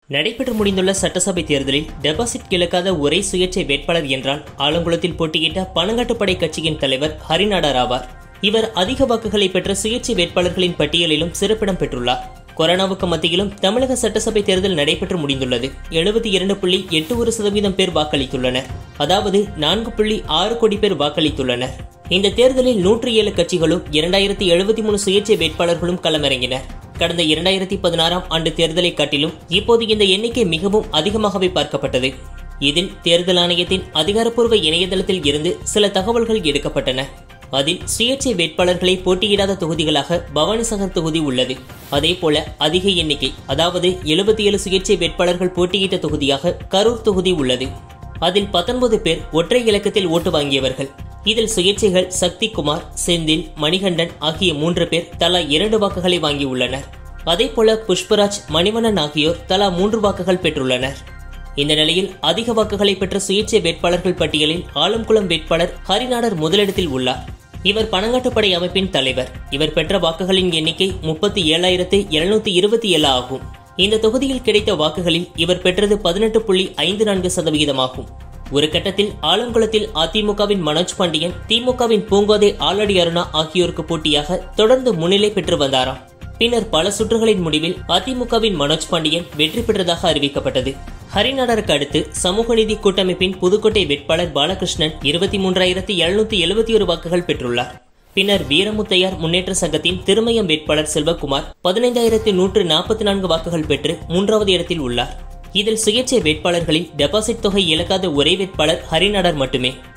நடைபெற்று முடிந்துள்ள சட்டசபை தேர்தலில் டெபாசிட் இழக்காத ஒரே சுயேட்சை வேட்பாளர் என்றால் ஆலங்குளத்தில் போட்டியிட்ட பணங்காட்டுப்படை கட்சியின் தலைவர் ஹரிநாடார் ஆவார் இவர் அதிக வாக்குகளை பெற்ற சுயேட்சை வேட்பாளர்களின் பட்டியலிலும் சிறப்பிடம் பெற்றுள்ளார் கொரோனாவுக்கு மத்தியிலும் தமிழக சட்டசபை தேர்தல் நடைபெற்று முடிந்துள்ளது எழுபத்தி இரண்டு புள்ளி எட்டு ஒரு சதவீதம் பேர் வாக்களித்துள்ளனர் அதாவது நான்கு புள்ளி ஆறு கோடி பேர் வாக்களித்துள்ளனர் இந்த தேர்தலில் நூற்றி ஏழு கட்சிகளும் இரண்டாயிரத்தி எழுபத்தி மூணு சுயேட்சை வேட்பாளர்களும் களமிறங்கினர் கடந்த இரண்டாயிரத்தி பதினாறாம் ஆண்டு தேர்தலை காட்டிலும் இப்போது இந்த எண்ணிக்கை மிகவும் அதிகமாகவே பார்க்கப்பட்டது இதில் தேர்தல் ஆணையத்தின் அதிகாரப்பூர்வ இணையதளத்தில் இருந்து சில தகவல்கள் எடுக்கப்பட்டன அதில் சுயேட்சை வேட்பாளர்களை போட்டியிடாத தொகுதிகளாக பவானிசாகர் தொகுதி உள்ளது அதேபோல அதிக எண்ணிக்கை அதாவது எழுபத்தி ஏழு சுயேட்சை வேட்பாளர்கள் போட்டியிட்ட தொகுதியாக கரூர் தொகுதி உள்ளது அதில் பத்தொன்பது பேர் ஒற்றை இலக்கத்தில் ஓட்டு வாங்கியவர்கள் இதில் சுயேட்சைகள் சக்தி குமார் செந்தில் மணிகண்டன் ஆகிய மூன்று பேர் தலா இரண்டு வாக்குகளை வாங்கியுள்ளனர் அதேபோல புஷ்பராஜ் மணிவண்ணன் ஆகியோர் தலா மூன்று வாக்குகள் பெற்றுள்ளனர் இந்த நிலையில் அதிக வாக்குகளை பெற்ற சுயேட்சை வேட்பாளர்கள் பட்டியலில் ஆலம்குளம் வேட்பாளர் ஹரிநாடர் முதலிடத்தில் உள்ளார் இவர் பணங்காட்டுப்படை அமைப்பின் தலைவர் இவர் பெற்ற வாக்குகளின் எண்ணிக்கை முப்பத்தி ஏழாயிரத்து இருநூத்தி இருபத்தி ஏழு ஆகும் இந்த தொகுதியில் கிடைத்த வாக்குகளில் இவர் பெற்றது பதினெட்டு புள்ளி ஐந்து நான்கு சதவிகிதமாகும் ஒரு கட்டத்தில் ஆலங்குளத்தில் அதிமுகவின் மனோஜ் பாண்டியன் திமுகவின் பூங்கோதை ஆலடி அருணா ஆகியோருக்கு போட்டியாக தொடர்ந்து முன்னிலை பெற்று வந்தாராம் பின்னர் பல சுற்றுகளின் முடிவில் அதிமுகவின் மனோஜ் பாண்டியன் வெற்றி பெற்றதாக அறிவிக்கப்பட்டது ஹரிநாடருக்கு அடுத்து சமூக நீதி கூட்டமைப்பின் புதுக்கோட்டை வேட்பாளர் பாலகிருஷ்ணன் இருபத்தி மூன்றாயிரத்தி எழுநூத்தி எழுபத்தி ஒரு வாக்குகள் பெற்றுள்ளார் பின்னர் வீரமுத்தையார் முன்னேற்ற சங்கத்தின் திருமயம் வேட்பாளர் செல்வகுமார் பதினைந்தாயிரத்தி நூற்று நாற்பத்தி நான்கு வாக்குகள் பெற்று மூன்றாவது இடத்தில் உள்ளார் இதில் சுயேட்சை வேட்பாளர்களில் டெபாசிட் தொகை இழக்காத ஒரே வேட்பாளர் ஹரிநாடர் மட்டுமே